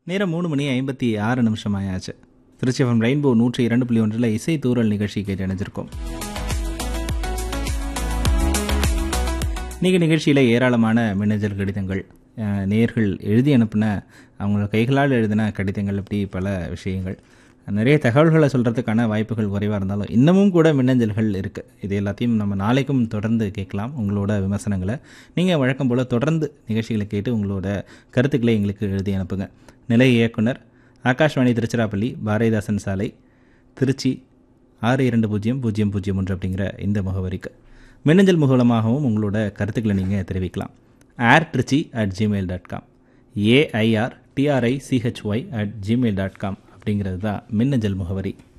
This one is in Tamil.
நேரம் மூணு மணி ஐம்பத்தி ஆறு நிமிஷம் ஆயாச்சு திருச்சி எஃப்எம் ரெயின்போ நூற்றி இரண்டு புள்ளி ஒன்றில் இசை தூரல் நிகழ்ச்சி கேட்டு இணைஞ்சிருக்கோம் இன்றைக்கி நிகழ்ச்சியில் ஏராளமான மின்னஞ்சல் கடிதங்கள் அஹ், நேயர்கள் எழுதி அனுப்பின அவங்களோட கைகளால் எழுதின கடிதங்கள் இப்படி பல விஷயங்கள் நிறைய தகவல்களை சொல்கிறதுக்கான வாய்ப்புகள் குறைவாக இருந்தாலும் இன்னமும் கூட மின்னஞ்சல்கள் இருக்குது இது எல்லாத்தையும் நம்ம நாளைக்கும் தொடர்ந்து கேட்கலாம் உங்களோட விமர்சனங்களை நீங்கள் வழக்கம் போல் தொடர்ந்து நிகழ்ச்சிகளை கேட்டு உங்களோட கருத்துக்களை எங்களுக்கு எழுதி அனுப்புங்க நிலை இயக்குனர் ஆகாஷ்வாணி திருச்சிராப்பள்ளி பாரதிதாசன் சாலை திருச்சி ஆறு இரண்டு பூஜ்ஜியம் பூஜ்ஜியம் பூஜ்ஜியம் ஒன்று அப்படிங்கிற இந்த முகவரிக்கு மின்னஞ்சல் மூலமாகவும் உங்களோட கருத்துக்களை நீங்கள் தெரிவிக்கலாம் air Trichy at Gmail dot com AIR TRI CHY at Gmail dot com அப்படிங்கிறது தான் மின்னஞ்சல் முகவரி